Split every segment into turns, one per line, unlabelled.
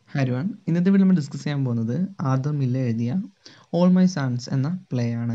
ഹരിവൺ ഇന്നത്തെ വീഡിയോ നമ്മൾ ഡിസ്കസ് ചെയ്യാൻ പോകുന്നത് ആദർ മില്ല എഴുതിയ ഓൾ മൈ സൺസ് എന്ന പ്ലേ ആണ്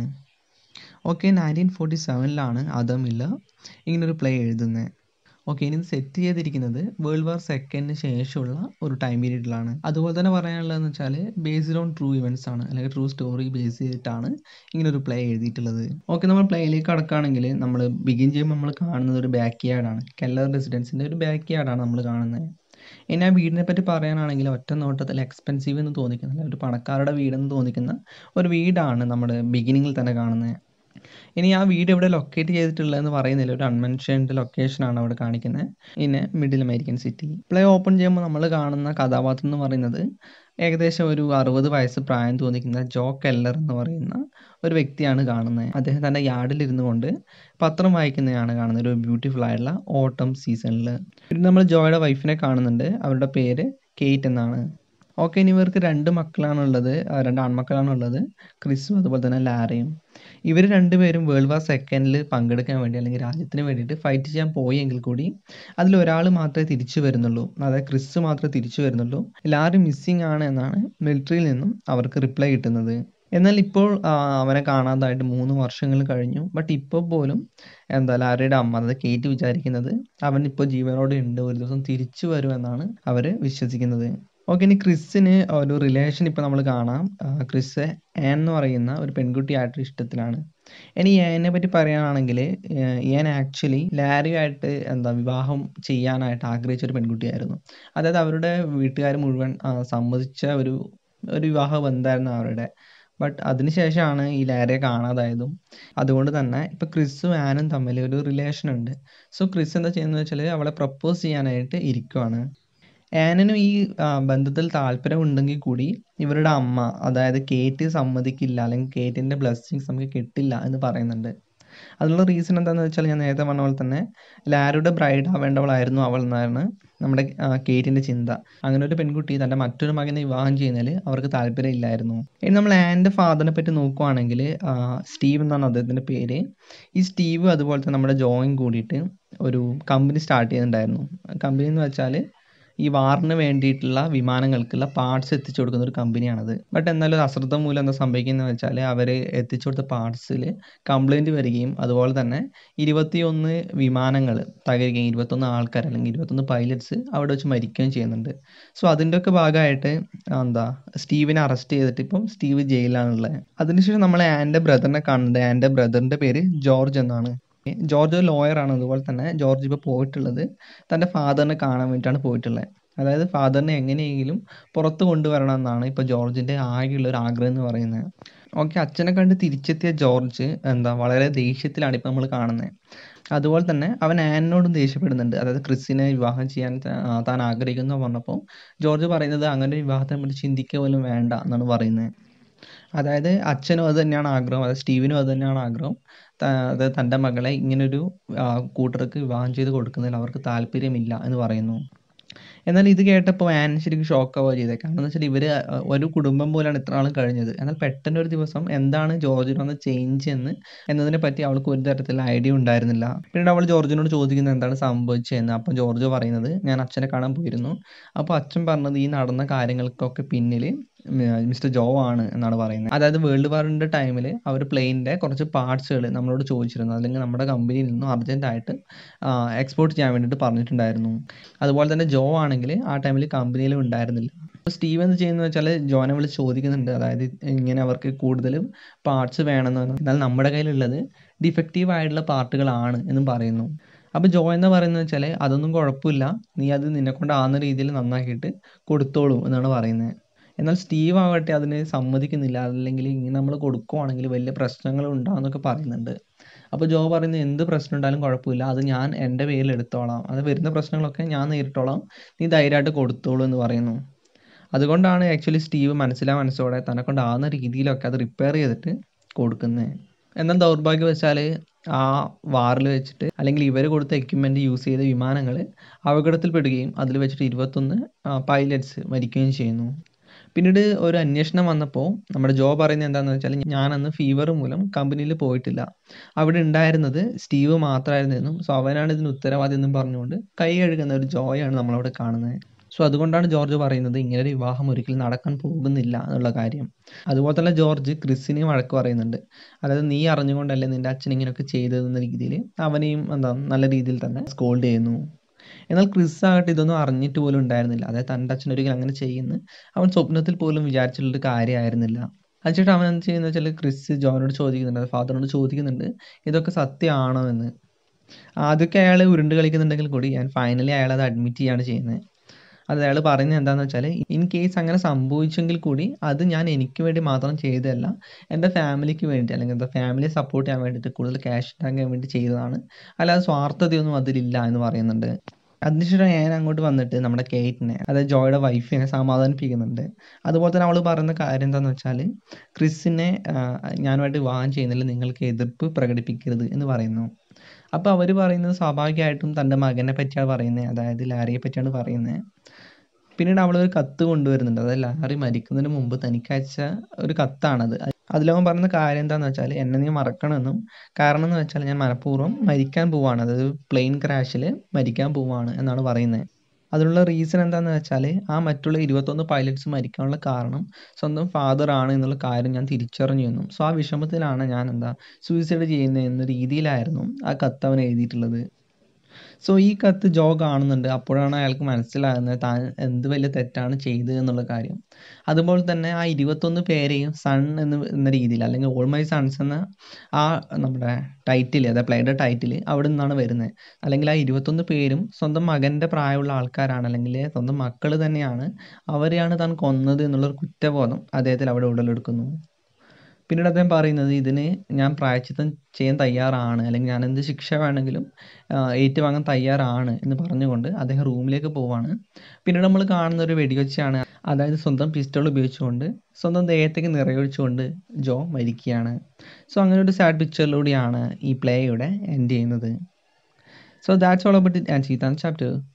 ഓക്കെ നയൻറ്റീൻ ഫോർട്ടി സെവനിലാണ് ആദർ മില്ല ഇങ്ങനൊരു പ്ലേ എഴുതുന്നത് ഓക്കെ ഇനി ഇത് സെറ്റ് ചെയ്തിരിക്കുന്നത് വേൾഡ് വാർ സെക്കൻഡിന് ശേഷമുള്ള ഒരു ടൈം പീരീഡിലാണ് അതുപോലെ തന്നെ പറയാനുള്ളതെന്ന് വെച്ചാൽ ബേസ്ഡ് ഓൺ ട്രൂ ഇവൻറ്റ്സ് ആണ് അല്ലെങ്കിൽ ട്രൂ സ്റ്റോറി ബേസ് ചെയ്തിട്ടാണ് ഇങ്ങനൊരു പ്ലേ എഴുതിയിട്ടുള്ളത് ഓക്കെ നമ്മൾ പ്ലേയിലേക്ക് കടക്കുകയാണെങ്കിൽ നമ്മൾ ബിഗിൻ ചെയ്യുമ്പോൾ നമ്മൾ കാണുന്നത് ഒരു ബാക്ക് യാർഡാണ് കെല്ലർ റെസിഡൻസിൻ്റെ ഒരു ബാക്ക് യാർഡാണ് നമ്മൾ കാണുന്നത് ഇനി ആ വീടിനെ പറ്റി പറയാനാണെങ്കിൽ ഒറ്റ നോട്ടത്തിൽ എക്സ്പെൻസീവ് എന്ന് തോന്നിക്കുന്ന ഒരു പണക്കാരുടെ വീടെന്ന് തോന്നിക്കുന്ന ഒരു വീടാണ് നമ്മൾ ബിഗിനിങ്ങിൽ തന്നെ കാണുന്നത് ഇനി ആ വീട് എവിടെ ലൊക്കേറ്റ് ചെയ്തിട്ടുള്ളതെന്ന് പറയുന്നില്ല ഒരു അൺമെൻഷൻഡ് ലൊക്കേഷനാണ് അവിടെ കാണിക്കുന്നത് ഇന്ന് middle American city play open ചെയ്യുമ്പോൾ നമ്മൾ കാണുന്ന കഥാപാത്രം എന്ന് പറയുന്നത് ഏകദേശം ഒരു അറുപത് വയസ്സ് പ്രായം തോന്നിക്കുന്ന ജോ കെല്ലർ എന്ന് പറയുന്ന ഒരു വ്യക്തിയാണ് കാണുന്നത് അദ്ദേഹം തൻ്റെ യാർഡിലിരുന്നു കൊണ്ട് പത്രം വായിക്കുന്നതാണ് കാണുന്നത് ഒരു ബ്യൂട്ടിഫുൾ ആയിട്ടുള്ള ഓട്ടം സീസണിൽ പിന്നെ നമ്മൾ ജോയുടെ വൈഫിനെ കാണുന്നുണ്ട് അവരുടെ പേര് കേറ്റ് എന്നാണ് ഓക്കെ ഇനി ഇവർക്ക് രണ്ട് മക്കളാണുള്ളത് രണ്ട് ആൺമക്കളാണുള്ളത് ക്രിസും അതുപോലെ തന്നെ ലാരയും ഇവർ രണ്ടുപേരും വേൾഡ് വാർ സെക്കൻഡിൽ പങ്കെടുക്കാൻ വേണ്ടി അല്ലെങ്കിൽ രാജ്യത്തിന് വേണ്ടിയിട്ട് ഫൈറ്റ് ചെയ്യാൻ പോയെങ്കിൽ കൂടി അതിൽ ഒരാൾ മാത്രമേ തിരിച്ചു വരുന്നുള്ളൂ അതായത് ക്രിസ് മാത്രമേ തിരിച്ചു വരുന്നുള്ളൂ ലാരി മിസ്സിംഗ് ആണ് എന്നാണ് മിലിറ്ററിയിൽ നിന്നും അവർക്ക് റിപ്ലൈ കിട്ടുന്നത് എന്നാൽ ഇപ്പോൾ അവനെ കാണാതായിട്ട് മൂന്ന് വർഷങ്ങൾ കഴിഞ്ഞു ബട്ട് ഇപ്പോൾ പോലും എന്താ ലാരയുടെ അമ്മ അതായത് കേറ്റ് വിചാരിക്കുന്നത് അവൻ ഇപ്പോൾ ജീവനോടെ ഉണ്ട് ഒരു ദിവസം തിരിച്ചു വരുമെന്നാണ് അവർ വിശ്വസിക്കുന്നത് ഓക്കെ ഇനി ക്രിസ്സിന് ഒരു റിലേഷൻ ഇപ്പോൾ നമ്മൾ കാണാം ക്രിസ് ആൻ എന്ന് പറയുന്ന ഒരു പെൺകുട്ടിയായിട്ട് ഇഷ്ടത്തിലാണ് ഇനി ഏനെ പറ്റി പറയുകയാണെങ്കിൽ ഏൻ ആക്ച്വലി ലാരിയായിട്ട് എന്താ വിവാഹം ചെയ്യാനായിട്ട് ആഗ്രഹിച്ച ഒരു പെൺകുട്ടിയായിരുന്നു അതായത് അവരുടെ വീട്ടുകാർ മുഴുവൻ സമ്മതിച്ച ഒരു ഒരു വിവാഹ ബന്ധമായിരുന്നു അവരുടെ ബട്ട് അതിനുശേഷമാണ് ഈ ലാരയെ കാണാതായതും അതുകൊണ്ട് തന്നെ ഇപ്പോൾ ക്രിസും ആനും തമ്മിൽ ഒരു റിലേഷൻ ഉണ്ട് സോ ക്രിസ് എന്താ ചെയ്യുന്നത് വെച്ചാൽ അവളെ പ്രപ്പോസ് ചെയ്യാനായിട്ട് ഇരിക്കുവാണ് ആനനും ഈ ബന്ധത്തിൽ താല്പര്യം ഉണ്ടെങ്കിൽ കൂടി ഇവരുടെ അമ്മ അതായത് കേറ്റ് സമ്മതിക്കില്ല അല്ലെങ്കിൽ കേറ്റിൻ്റെ ബ്ലെസ്സിങ്സ് നമുക്ക് കിട്ടില്ല എന്ന് പറയുന്നുണ്ട് അതിനുള്ള റീസൺ എന്താണെന്ന് വെച്ചാൽ ഞാൻ നേരത്തെ പറഞ്ഞ പോലെ തന്നെ ലാരുടെ ബ്രൈഡ് ആവേണ്ടവളായിരുന്നു അവൾ എന്നാണ് നമ്മുടെ കേറ്റിൻ്റെ ചിന്ത അങ്ങനെ ഒരു പെൺകുട്ടി തൻ്റെ മറ്റൊരു മകനെ വിവാഹം ചെയ്യുന്നതിൽ അവർക്ക് താല്പര്യമില്ലായിരുന്നു ഇനി നമ്മൾ ആൻ്റെ ഫാദറിനെ പറ്റി നോക്കുവാണെങ്കിൽ സ്റ്റീവ് എന്നാണ് അദ്ദേഹത്തിൻ്റെ പേര് ഈ സ്റ്റീവ് അതുപോലെ തന്നെ നമ്മുടെ ജോയിൻ കൂടിയിട്ട് ഒരു കമ്പനി സ്റ്റാർട്ട് ചെയ്യുന്നുണ്ടായിരുന്നു കമ്പനി എന്ന് വെച്ചാൽ ഈ വാറിന് വേണ്ടിയിട്ടുള്ള വിമാനങ്ങൾക്കുള്ള പാർട്സ് എത്തിച്ചു കൊടുക്കുന്ന ഒരു കമ്പനിയാണത് ബട്ട് എന്നാലും ഒരു അശ്രദ്ധ മൂലം എന്താ സംഭവിക്കുന്നത് വെച്ചാൽ അവർ എത്തിച്ചു കൊടുത്ത പാർട്സിൽ കംപ്ലൈൻറ്റ് വരികയും അതുപോലെ തന്നെ ഇരുപത്തിയൊന്ന് വിമാനങ്ങൾ തകരുകയും ഇരുപത്തൊന്ന് ആൾക്കാർ അല്ലെങ്കിൽ ഇരുപത്തൊന്ന് പൈലറ്റ്സ് അവിടെ വെച്ച് മരിക്കുകയും ചെയ്യുന്നുണ്ട് സോ അതിൻ്റെയൊക്കെ ഭാഗമായിട്ട് എന്താ സ്റ്റീവിനെ അറസ്റ്റ് ചെയ്തിട്ട് ഇപ്പം സ്റ്റീവ് ജയിലിലാണുള്ളത് അതിനുശേഷം നമ്മൾ ആൻ്റെ ബ്രദറിനെ കാണുന്നുണ്ട് ആൻ്റെ ബ്രദറിൻ്റെ പേര് ജോർജ് എന്നാണ് ജോർജ് ഒരു ലോയറാണ് അതുപോലെ തന്നെ ജോർജ് ഇപ്പോൾ പോയിട്ടുള്ളത് തൻ്റെ ഫാദറിനെ കാണാൻ വേണ്ടിയിട്ടാണ് പോയിട്ടുള്ളത് അതായത് ഫാദറിനെ എങ്ങനെയെങ്കിലും പുറത്ത് കൊണ്ടുവരണം എന്നാണ് ഇപ്പോൾ ജോർജിൻ്റെ ആകെയുള്ള ഒരു ആഗ്രഹം എന്ന് പറയുന്നത് ഓക്കെ അച്ഛനെ കണ്ട് തിരിച്ചെത്തിയ ജോർജ് എന്താ വളരെ ദേഷ്യത്തിലാണ് ഇപ്പോൾ നമ്മൾ കാണുന്നത് അതുപോലെ തന്നെ അവൻ ആനിനോടും ദേഷ്യപ്പെടുന്നുണ്ട് അതായത് ക്രിസിനെ വിവാഹം ചെയ്യാൻ താൻ ആഗ്രഹിക്കുന്നു പറഞ്ഞപ്പോൾ ജോർജ് പറയുന്നത് അങ്ങനെ ഒരു വിവാഹത്തെ പറ്റി ചിന്തിക്കുക പോലും വേണ്ട എന്നാണ് പറയുന്നത് അതായത് അച്ഛനും അത് തന്നെയാണ് ആഗ്രഹം അതായത് സ്റ്റീവിനും അത് തന്നെയാണ് ആഗ്രഹം അതായത് തൻ്റെ മകളെ ഇങ്ങനൊരു കൂട്ടർക്ക് വിവാഹം ചെയ്ത് കൊടുക്കുന്നതിൽ അവർക്ക് താല്പര്യമില്ല എന്ന് പറയുന്നു എന്നാൽ ഇത് കേട്ടപ്പോൾ ആൻ ശരിക്കും ഷോക്ക് ആവുക ചെയ്തത് കാരണം എന്ന് വെച്ചാൽ ഇവർ ഒരു കുടുംബം പോലെയാണ് ഇത്ര നാളും കഴിഞ്ഞത് എന്നാൽ പെട്ടെന്ന് ഒരു ദിവസം എന്താണ് ജോർജിന് വന്ന ചേഞ്ച് എന്ന് എന്നതിനെ പറ്റി അവൾക്ക് ഒരു തരത്തിലുള്ള ഐഡിയ ഉണ്ടായിരുന്നില്ല പിന്നീട് അവൾ ജോർജിനോട് ചോദിക്കുന്നത് എന്താണ് സംഭവിച്ചതെന്ന് അപ്പം ജോർജ് പറയുന്നത് ഞാൻ അച്ഛനെ കാണാൻ പോയിരുന്നു അപ്പോൾ അച്ഛൻ പറഞ്ഞത് ഈ നടന്ന കാര്യങ്ങൾക്കൊക്കെ പിന്നിൽ മിസ്റ്റർ ജോ ആണ് എന്നാണ് പറയുന്നത് അതായത് വേൾഡ് വാറിൻ്റെ ടൈമിൽ അവർ പ്ലെയിനിൻ്റെ കുറച്ച് പാർട്സുകൾ നമ്മളോട് ചോദിച്ചിരുന്നു അല്ലെങ്കിൽ നമ്മുടെ കമ്പനിയിൽ നിന്നും അർജൻറ്റായിട്ട് എക്സ്പോർട്ട് ചെയ്യാൻ വേണ്ടിയിട്ട് പറഞ്ഞിട്ടുണ്ടായിരുന്നു അതുപോലെ തന്നെ ജോ ആണെങ്കിൽ ആ ടൈമിൽ കമ്പനിയിലും ഉണ്ടായിരുന്നില്ല സ്റ്റീവ് എന്ത് ചെയ്യുന്നത് വെച്ചാൽ ജോനെ വിളിച്ച് ചോദിക്കുന്നുണ്ട് അതായത് ഇങ്ങനെ അവർക്ക് കൂടുതലും പാർട്സ് വേണമെന്ന് എന്നാൽ നമ്മുടെ കയ്യിലുള്ളത് ഡിഫക്റ്റീവ് ആയിട്ടുള്ള പാർട്ടുകളാണ് എന്നും പറയുന്നു അപ്പോൾ ജോ എന്ന് പറയുന്നത് വെച്ചാൽ അതൊന്നും കുഴപ്പമില്ല നീ അത് നിന്നെ കൊണ്ടാകുന്ന രീതിയിൽ നന്നാക്കിയിട്ട് കൊടുത്തോളൂ എന്നാണ് പറയുന്നത് എന്നാൽ സ്റ്റീവ് ആവട്ടെ അതിന് സമ്മതിക്കുന്നില്ല അല്ലെങ്കിൽ ഇങ്ങനെ നമ്മൾ കൊടുക്കുവാണെങ്കിൽ വലിയ പ്രശ്നങ്ങൾ ഉണ്ടാകുമെന്നൊക്കെ പറയുന്നുണ്ട് അപ്പോൾ ജോ പറയുന്നത് എന്ത് പ്രശ്നം ഉണ്ടായാലും കുഴപ്പമില്ല അത് ഞാൻ എൻ്റെ പേരിൽ എടുത്തോളാം അത് വരുന്ന പ്രശ്നങ്ങളൊക്കെ ഞാൻ നേരിട്ടോളാം നീ ധൈര്യമായിട്ട് കൊടുത്തോളൂ എന്ന് പറയുന്നു അതുകൊണ്ടാണ് ആക്ച്വലി സ്റ്റീവ് മനസ്സിലാ മനസ്സോടെ തന്നെ കൊണ്ടാകുന്ന രീതിയിലൊക്കെ അത് റിപ്പയർ ചെയ്തിട്ട് കൊടുക്കുന്നത് എന്നാൽ ദൗർഭാഗ്യം വെച്ചാൽ ആ വാറിൽ വെച്ചിട്ട് അല്ലെങ്കിൽ ഇവർ കൊടുത്ത എക്യുപ്മെൻറ്റ് യൂസ് ചെയ്ത വിമാനങ്ങൾ അപകടത്തിൽപ്പെടുകയും അതിൽ വെച്ചിട്ട് ഇരുപത്തൊന്ന് പൈലറ്റ്സ് മരിക്കുകയും ചെയ്യുന്നു പിന്നീട് ഒരു അന്വേഷണം വന്നപ്പോൾ നമ്മുടെ ജോ പറയുന്നത് എന്താണെന്ന് വെച്ചാൽ ഞാനന്ന് ഫീവർ മൂലം കമ്പനിയിൽ പോയിട്ടില്ല അവിടെ ഉണ്ടായിരുന്നത് സ്റ്റീവ് മാത്രമായിരുന്നു എന്നും സോ അവനാണ് ഇതിന് ഉത്തരവാദി എന്നും പറഞ്ഞുകൊണ്ട് കൈ കഴുകുന്ന ഒരു ജോയാണ് നമ്മളവിടെ കാണുന്നത് സോ അതുകൊണ്ടാണ് ജോർജ് പറയുന്നത് ഇങ്ങനെ ഒരു വിവാഹം ഒരിക്കലും നടക്കാൻ പോകുന്നില്ല എന്നുള്ള കാര്യം അതുപോലെ തന്നെ ജോർജ് ക്രിസിനെ വഴക്ക് പറയുന്നുണ്ട് അതായത് നീ അറിഞ്ഞുകൊണ്ടല്ലേ നിൻ്റെ അച്ഛൻ ഇങ്ങനെയൊക്കെ ചെയ്തതെന്ന രീതിയിൽ അവനെയും എന്താ നല്ല രീതിയിൽ തന്നെ സ്കോൾഡ് ചെയ്യുന്നു എന്നാൽ ക്രിസ് ആകട്ടെ ഇതൊന്നും അറിഞ്ഞിട്ട് പോലും ഉണ്ടായിരുന്നില്ല അതായത് തൻ്റെ അച്ഛൻ ഒരിക്കലും അങ്ങനെ ചെയ്യുന്നു അവൻ സ്വപ്നത്തിൽ പോലും വിചാരിച്ചിട്ടുള്ളൊരു കാര്യമായിരുന്നില്ല അതിച്ചിട്ട് അവൻ എന്ത് ചെയ്യുന്നത് വെച്ചാൽ ക്രിസ് ജോനോട് ചോദിക്കുന്നുണ്ട് ഫാദറിനോട് ചോദിക്കുന്നുണ്ട് ഇതൊക്കെ സത്യമാണോ എന്ന് ആദ്യമൊക്കെ അയാൾ ഉരുണ്ട് കളിക്കുന്നുണ്ടെങ്കിൽ കൂടി ഞാൻ ഫൈനലി അയാൾ അത് അഡ്മിറ്റ് ചെയ്യാണ് ചെയ്യുന്നത് അത് അയാൾ പറയുന്നത് എന്താണെന്ന് വെച്ചാൽ ഇൻ കേസ് അങ്ങനെ സംഭവിച്ചെങ്കിൽ കൂടി അത് ഞാൻ എനിക്ക് വേണ്ടി മാത്രം ചെയ്തതല്ല എൻ്റെ ഫാമിലിക്ക് വേണ്ടി അല്ലെങ്കിൽ എന്താ ഫാമിലിയെ സപ്പോർട്ട് ചെയ്യാൻ വേണ്ടിയിട്ട് കൂടുതൽ ക്യാഷ് ഉണ്ടാക്കാൻ വേണ്ടി ചെയ്തതാണ് അല്ലാതെ സ്വാർത്ഥതയൊന്നും അതിലില്ല എന്ന് പറയുന്നുണ്ട് അതിനുശേഷം ഞാൻ അങ്ങോട്ട് വന്നിട്ട് നമ്മുടെ കേറ്റിനെ അതായത് ജോയുടെ വൈഫിനെ സമാധാനിപ്പിക്കുന്നുണ്ട് അതുപോലെ തന്നെ അവൾ പറയുന്ന കാര്യം എന്താണെന്ന് വെച്ചാൽ ക്രിസിനെ ഞാനുമായിട്ട് വിവാഹം ചെയ്യുന്നതിൽ നിങ്ങൾക്ക് എതിർപ്പ് പ്രകടിപ്പിക്കരുത് എന്ന് പറയുന്നു അപ്പോൾ അവർ പറയുന്നത് സ്വാഭാവികമായിട്ടും തൻ്റെ മകനെ പറ്റിയാണ് പറയുന്നത് അതായത് ലാരിയെ പറ്റിയാണ് പറയുന്നത് പിന്നീട് അവൾ ഒരു കത്ത് കൊണ്ടുവരുന്നുണ്ട് അതായത് ലാറി മരിക്കുന്നതിന് മുമ്പ് തനിക്ക് അയച്ച ഒരു കത്താണത് അതിലവൻ പറയുന്ന കാര്യം എന്താണെന്ന് വെച്ചാൽ എന്നെ നീ മറക്കണമെന്നും കാരണം എന്ന് വെച്ചാൽ ഞാൻ മനഃപൂർവ്വം മരിക്കാൻ പോവാണ് അതായത് പ്ലെയിൻ ക്രാഷിൽ മരിക്കാൻ പോവാണ് എന്നാണ് പറയുന്നത് അതിനുള്ള റീസൺ എന്താണെന്ന് വെച്ചാൽ ആ മറ്റുള്ള ഇരുപത്തൊന്ന് പൈലറ്റ്സ് മരിക്കാനുള്ള കാരണം സ്വന്തം ഫാദർ ആണ് എന്നുള്ള കാര്യം ഞാൻ തിരിച്ചറിഞ്ഞു എന്നും സോ ആ വിഷമത്തിലാണ് ഞാൻ എന്താ സൂയിസൈഡ് ചെയ്യുന്നത് എന്ന രീതിയിലായിരുന്നു ആ കത്ത് അവൻ എഴുതിയിട്ടുള്ളത് സോ ഈ കത്ത് ജോ കാണുന്നുണ്ട് അപ്പോഴാണ് അയാൾക്ക് മനസ്സിലാകുന്നത് താൻ എന്ത് വലിയ തെറ്റാണ് ചെയ്തത് എന്നുള്ള കാര്യം അതുപോലെ തന്നെ ആ ഇരുപത്തൊന്ന് പേരെയും സൺ എന്ന് എന്ന രീതിയിൽ അല്ലെങ്കിൽ ഓൾ മൈ സൺസ് എന്ന ആ നമ്മുടെ ടൈറ്റിൽ അതായത് പ്ലേയുടെ ടൈറ്റിൽ അവിടെ നിന്നാണ് വരുന്നത് അല്ലെങ്കിൽ ആ ഇരുപത്തൊന്ന് പേരും സ്വന്തം മകൻ്റെ പ്രായമുള്ള ആൾക്കാരാണ് അല്ലെങ്കിൽ സ്വന്തം മക്കൾ തന്നെയാണ് അവരെയാണ് താൻ കൊന്നത് എന്നുള്ളൊരു കുറ്റബോധം അദ്ദേഹത്തിൽ അവിടെ ഉടലെടുക്കുന്നു പിന്നീട് അദ്ദേഹം പറയുന്നത് ഇതിന് ഞാൻ പ്രായച്ചിത്തം ചെയ്യാൻ തയ്യാറാണ് അല്ലെങ്കിൽ ഞാൻ എന്ത് ശിക്ഷ വേണമെങ്കിലും ഏറ്റുവാങ്ങാൻ തയ്യാറാണ് എന്ന് പറഞ്ഞുകൊണ്ട് അദ്ദേഹം റൂമിലേക്ക് പോവാണ് പിന്നീട് നമ്മൾ കാണുന്ന ഒരു വെടിവെച്ചാണ് അതായത് സ്വന്തം പിസ്റ്റൾ ഉപയോഗിച്ചുകൊണ്ട് സ്വന്തം ദേഹത്തേക്ക് നിറയൊഴിച്ചുകൊണ്ട് ജോ മരിക്കുകയാണ് സോ അങ്ങനെ ഒരു സാഡ് പിക്ചറിലൂടെയാണ് ഈ പ്ലേയുടെ എൻഡ് ചെയ്യുന്നത് so that's all about it and ചീത്താൻ ചാപ്റ്റർ